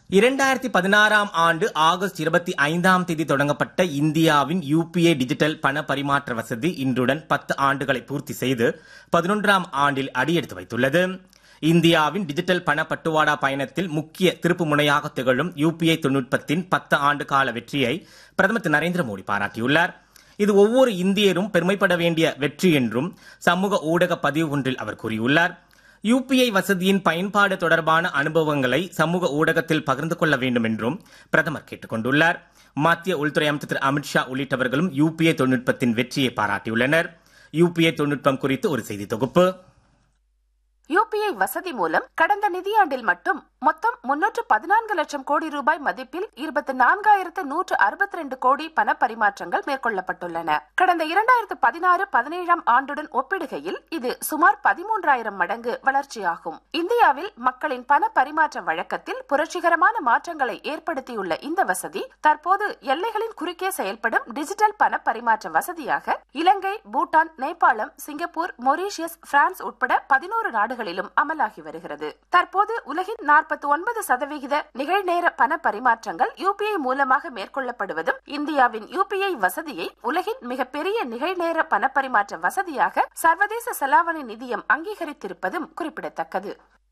இரண்டாயிரத்தி பதினாறாம் ஆண்டு ஆகஸ்ட் இருபத்தி ஐந்தாம் தேதி தொடங்கப்பட்ட இந்தியாவின் யுபிஐ டிஜிட்டல் பண பரிமாற்ற வசதி இன்றுடன் பத்து ஆண்டுகளை பூர்த்தி செய்து பதினொன்றாம் ஆண்டில் அடியெடுத்து வைத்துள்ளது இந்தியாவின் டிஜிட்டல் பண பட்டுவாடா பயணத்தில் முக்கிய திருப்பு முனையாக திகழும் யுபிஐ தொழில்நுட்பத்தின் பத்து ஆண்டு கால வெற்றியை பிரதமர் திரு நரேந்திர மோடி பாராட்டியுள்ளார் இது ஒவ்வொரு இந்தியரும் பெருமைப்பட வேண்டிய வெற்றி என்றும் சமூக ஊடக பதிவு ஒன்றில் அவர் கூறியுள்ளார் யுபிஐ வசதியின் பயன்பாடு தொடர்பான அனுபவங்களை சமூக ஊடகத்தில் பகிர்ந்து கொள்ள வேண்டும் என்றும் பிரதமர் கேட்டுக் கொண்டுள்ளார் மத்திய உள்துறை அமைச்சர் திரு அமித்ஷா உள்ளிட்டவர்களும் யுபிஐ தொழில்நுட்பத்தின் வெற்றியை பாராட்டியுள்ளனர் யுபிஐ தொழில்நுட்பம் குறித்து ஒரு செய்தி தொகுப்பு யுபிஐ வசதி மூலம் கடந்த நிதியாண்டில் மட்டும் மொத்தம் முன்னூற்று பதினான்கு லட்சம் கோடி ரூபாய் மதிப்பில் இருபத்தி நான்காயிரத்து நூற்று அறுபத்தி ரெண்டு கோடி பண பரிமாற்றங்கள் மேற்கொள்ளப்பட்டுள்ளன கடந்த இரண்டாயிரத்து பதினாறு பதினேழாம் ஆண்டுடன் ஒப்பிடுகையில் இது சுமார் பதிமூன்றாயிரம் மடங்கு வளர்ச்சியாகும் இந்தியாவில் மக்களின் பண பரிமாற்ற வழக்கத்தில் புரட்சிகரமான மாற்றங்களை ஏற்படுத்தியுள்ள இந்த வசதி தற்போது எல்லைகளின் குறுக்கே செயல்படும் டிஜிட்டல் பண பரிமாற்ற வசதியாக Ilangai Bhutan Nepalam Singapore Mauritius France உட்பட பதினோரு நாடுகளிலும் அமலாகி வருகிறது தற்போது உலகின் நாற்பத்தி ஒன்பது சதவிகித நிகழ்நேர பண பரிமாற்றங்கள் யுபிஐ மூலமாக மேற்கொள்ளப்படுவதும் இந்தியாவின் யுபிஐ வசதியை உலகின் மிகப்பெரிய நிகழ்நேர பண பரிமாற்ற வசதியாக சர்வதேச செலாவணி நிதியம் அங்கீகரித்திருப்பதும் குறிப்பிடத்தக்கது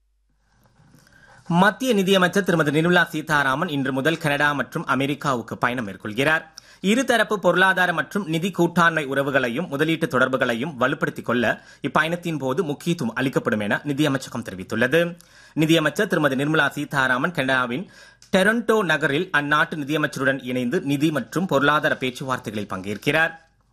மத்திய நிதியமைச்சர் திருமதி நிர்மலா சீதாராமன் இன்று முதல் கனடா மற்றும் அமெரிக்காவுக்கு பயணம் மேற்கொள்கிறார் இருதரப்பு பொருளாதார மற்றும் நிதி கூட்டாண்மை உறவுகளையும் முதலீட்டு தொடர்புகளையும் வலுப்படுத்திக் கொள்ள இப்பயணத்தின் போது முக்கியத்துவம் அளிக்கப்படும் என நிதியமைச்சகம் தெரிவித்துள்ளது நிதியமைச்சர் திருமதி நிர்மலா சீதாராமன் கனடாவின் டொரண்டோ நகரில் அந்நாட்டு நிதியமைச்சருடன் இணைந்து நிதி மற்றும் பொருளாதார பேச்சுவார்த்தைகளில் பங்கேற்கிறார்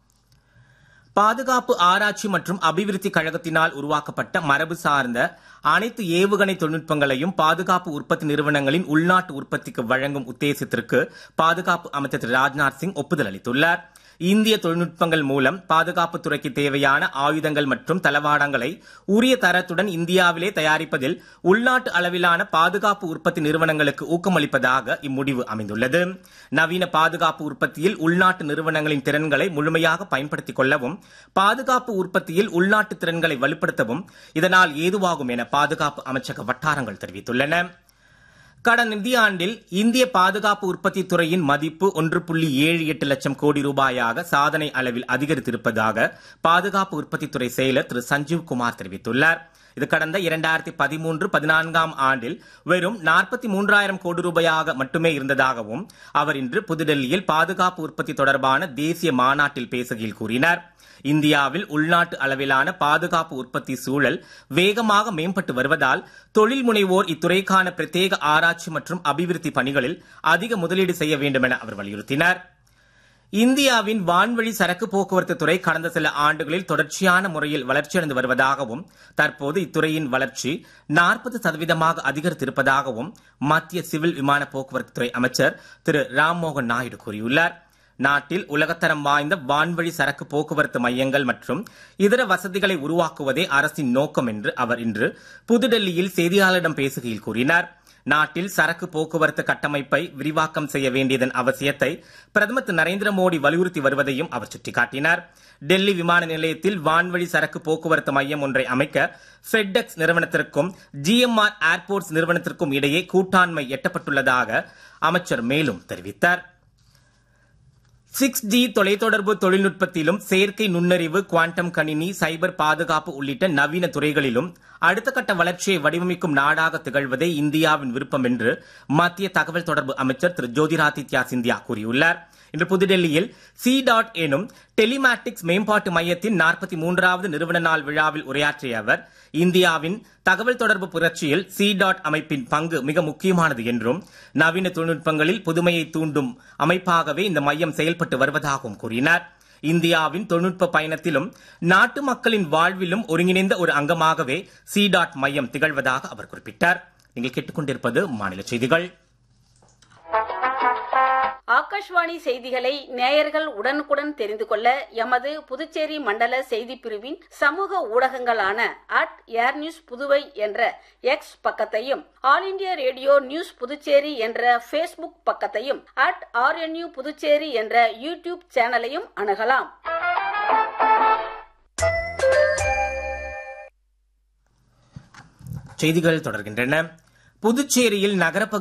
பாதுகாப்பு ஆராய்ச்சி மற்றும் அபிவிருத்தி கழகத்தினால் உருவாக்கப்பட்ட மரபு சார்ந்த அனைத்து ஏவுகணை தொழில்நுட்பங்களையும் பாதுகாப்பு உற்பத்தி நிறுவனங்களின் உள்நாட்டு உற்பத்திக்கு வழங்கும் உத்தேசத்திற்கு பாதுகாப்பு அமைச்சர் திரு ராஜ்நாத் சிங் ஒப்புதல் அளித்துள்ளார் இந்திய தொழில்நுட்பங்கள் மூலம் பாதுகாப்பு துறைக்கு தேவையான ஆயுதங்கள் மற்றும் தளவாடங்களை உரிய தரத்துடன் இந்தியாவிலே தயாரிப்பதில் உள்நாட்டு அளவிலான பாதுகாப்பு உற்பத்தி நிறுவனங்களுக்கு ஊக்கமளிப்பதாக இம்முடிவு அமைந்துள்ளது நவீன பாதுகாப்பு உற்பத்தியில் உள்நாட்டு நிறுவனங்களின் திறன்களை முழுமையாக பயன்படுத்திக் கொள்ளவும் பாதுகாப்பு உற்பத்தியில் உள்நாட்டு திறன்களை வலுப்படுத்தவும் இதனால் ஏதுவாகும் என பாதுகாப்பு அமைச்சக வட்டாரங்கள் தெரிவித்துள்ளன கடந்த நிதியாண்டில் இந்திய பாதுகாப்பு உற்பத்தி துறையின் மதிப்பு ஒன்று புள்ளி ஏழு எட்டு லட்சம் கோடி ரூபாயாக சாதனை அளவில் அதிகரித்திருப்பதாக பாதுகாப்பு உற்பத்தித்துறை செயலர் திரு சஞ்சீவ் குமார் தெரிவித்துள்ளார் இது கடந்த இரண்டாயிரத்தி பதிமூன்று பதினான்காம் ஆண்டில் வெறும் நாற்பத்தி மூன்றாயிரம் கோடி ரூபாயாக மட்டுமே இருந்ததாகவும் அவர் இன்று புதுடெல்லியில் பாதுகாப்பு உற்பத்தி தொடர்பான தேசிய மாநாட்டில் பேசுகையில் கூறினார் இந்தியாவில் உள்நாட்டு அளவிலான பாதுகாப்பு உற்பத்தி சூழல் வேகமாக மேம்பட்டு வருவதால் தொழில் முனைவோர் இத்துறைக்கான பிரத்யேக ஆராய்ச்சி மற்றும் அபிவிருத்தி பணிகளில் அதிக முதலீடு செய்ய வேண்டும் என அவர் வலியுறுத்தினார் இந்தியாவின் வான்வழி சரக்கு போக்குவரத்து துறை கடந்த சில ஆண்டுகளில் தொடர்ச்சியான முறையில் வளர்ச்சியடைந்து வருவதாகவும் தற்போது இத்துறையின் வளர்ச்சி நாற்பது சதவீதமாக அதிகரித்திருப்பதாகவும் மத்திய சிவில் விமான போக்குவரத்து துறை அமைச்சர் திரு ராம்மோகன் நாயுடு கூறியுள்ளார் நாட்டில் உலகத்தரம் வாய்ந்த வான்வழி சரக்கு போக்குவரத்து மையங்கள் மற்றும் இதர வசதிகளை உருவாக்குவதே அரசின் நோக்கம் என்று அவர் இன்று புதுடெல்லியில் செய்தியாளரிடம் பேசுகையில் கூறினார் நாட்டில் சரக்கு போக்குவரத்து கட்டமைப்பை விரிவாக்கம் செய்ய வேண்டியதன் அவசியத்தை பிரதமர் திரு நரேந்திர மோடி வலியுறுத்தி வருவதையும் அவர் சுட்டிக்காட்டினார் டெல்லி விமான நிலையத்தில் வான்வழி சரக்கு போக்குவரத்து மையம் ஒன்றை அமைக்க ஃபெட்டெக்ஸ் நிறுவனத்திற்கும் ஜிஎம்ஆர் ஏர்போர்ட்ஸ் நிறுவனத்திற்கும் இடையே கூட்டாண்மை எட்டப்பட்டுள்ளதாக அமைச்சர் மேலும் தெரிவித்தார் சிக்ஸ் ஜி தொலைத்தொடர்பு தொழில்நுட்பத்திலும் செயற்கை நுண்ணறிவு குவாண்டம் கணினி சைபர் பாதுகாப்பு உள்ளிட்ட நவீன துறைகளிலும் அடுத்த கட்ட வளர்ச்சியை வடிவமைக்கும் நாடாக திகழ்வதே இந்தியாவின் விருப்பம் என்று மத்திய தகவல் தொடர்பு அமைச்சர் திரு ஜோதிராதித்யா சிந்தியா கூறியுள்ளார் இன்று புதுடெல்லியில் சி டாட் எனும் டெலிமேட்டிக்ஸ் மேம்பாட்டு மையத்தின் நாற்பத்தி மூன்றாவது நிறுவன நாள் விழாவில் உரையாற்றிய அவர் இந்தியாவின் தகவல் தொடர்பு புரட்சியில் சி டாட் அமைப்பின் பங்கு மிக முக்கியமானது என்றும் நவீன தொழில்நுட்பங்களில் புதுமையை தூண்டும் அமைப்பாகவே இந்த மையம் செயல்பட்டு வருவதாகவும் கூறினார் இந்தியாவின் தொழில்நுட்ப பயணத்திலும் நாட்டு மக்களின் வாழ்விலும் ஒருங்கிணைந்த ஒரு அங்கமாகவே சி டாட் மையம் திகழ்வதாக அவர் குறிப்பிட்டார் நீங்கள் கேட்டுக்கொண்டிருப்பது மாநில செய்திகள் ஆகாஷ்வாணி செய்திகளை நேயர்கள் உடனுக்குடன் தெரிந்து கொள்ள எமது புதுச்சேரி மண்டல செய்தி பிரிவின் சமூக ஊடகங்களான அட் ஏர் நியூஸ் புதுவை என்ற எக்ஸ் பக்கத்தையும் all India radio news Puducherry என்ற ஃபேஸ்புக் பக்கத்தையும் அட் ஆர்என்யூ புதுச்சேரி என்ற யூடியூப் சேனலையும் அணுகலாம் செய்திகள் தொடர்கின்றன புதுச்சேரியில் நகரப்பகுதி